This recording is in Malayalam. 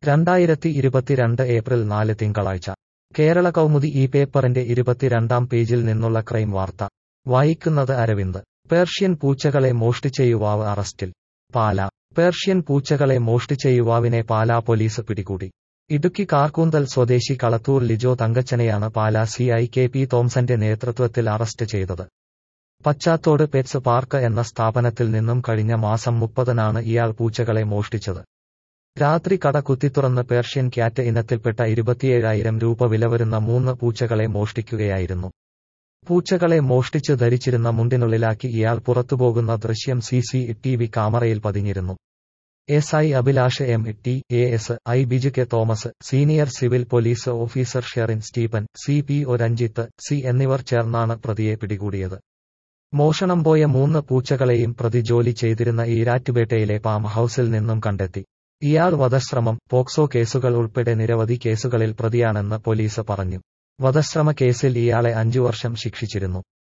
രണ്ടായിരത്തി ഇരുപത്തിരണ്ട് ഏപ്രിൽ നാല് തിങ്കളാഴ്ച കേരള കൗമുദി ഈ പേപ്പറിന്റെ ഇരുപത്തിരണ്ടാം പേജിൽ നിന്നുള്ള ക്രൈം വാർത്ത വായിക്കുന്നത് അരവിന്ദ് പേർഷ്യൻ പൂച്ചകളെ മോഷ്ടിച്ച യുവാവ് അറസ്റ്റിൽ പാല പേർഷ്യൻ പൂച്ചകളെ മോഷ്ടിച്ച യുവാവിനെ പാലാ പോലീസ് പിടികൂടി ഇടുക്കി കാർക്കൂന്തൽ സ്വദേശി കളത്തൂർ ലിജോ തങ്കച്ചനെയാണ് Pala C I K P തോംസന്റെ നേതൃത്വത്തിൽ അറസ്റ്റ് ചെയ്തത് പച്ചാത്തോട് പെറ്റ്സ് പാർക്ക് എന്ന സ്ഥാപനത്തിൽ നിന്നും കഴിഞ്ഞ മാസം മുപ്പതിനാണ് ഇയാൾ പൂച്ചകളെ മോഷ്ടിച്ചത് രാത്രി കട കുത്തിത്തുറന്ന് പേർഷ്യൻ ക്യാറ്റ് ഇനത്തിൽപ്പെട്ട ഇരുപത്തിയേഴായിരം രൂപ വില വരുന്ന മൂന്ന് പൂച്ചകളെ മോഷ്ടിക്കുകയായിരുന്നു പൂച്ചകളെ മോഷ്ടിച്ച് ധരിച്ചിരുന്ന മുണ്ടിനുള്ളിലാക്കി ഇയാൾ പുറത്തുപോകുന്ന ദൃശ്യം സി സി ടി വി ക്യാമറയിൽ പതിഞ്ഞിരുന്നു S I Abhilash M T A S I Biju K Thomas senior civil police officer Sherin Stephen C P O Ranjith C എന്നിവർ ചേർന്നാണ് പ്രതിയെ പിടികൂടിയത് മോഷണം പോയ മൂന്ന് പൂച്ചകളെയും പ്രതി ജോലി ചെയ്തിരുന്ന ഈരാറ്റുപേട്ടയിലെ പാം ഹൌസിൽ നിന്നും കണ്ടെത്തി ഇയാൾ വധശ്രമം പോക്സോ കേസുകൾ ഉൾപ്പെടെ നിരവധി കേസുകളിൽ പ്രതിയാണെന്ന് പോലീസ് പറഞ്ഞു വധശ്രമ കേസിൽ ഇയാളെ അഞ്ചു വർഷം ശിക്ഷിച്ചിരുന്നു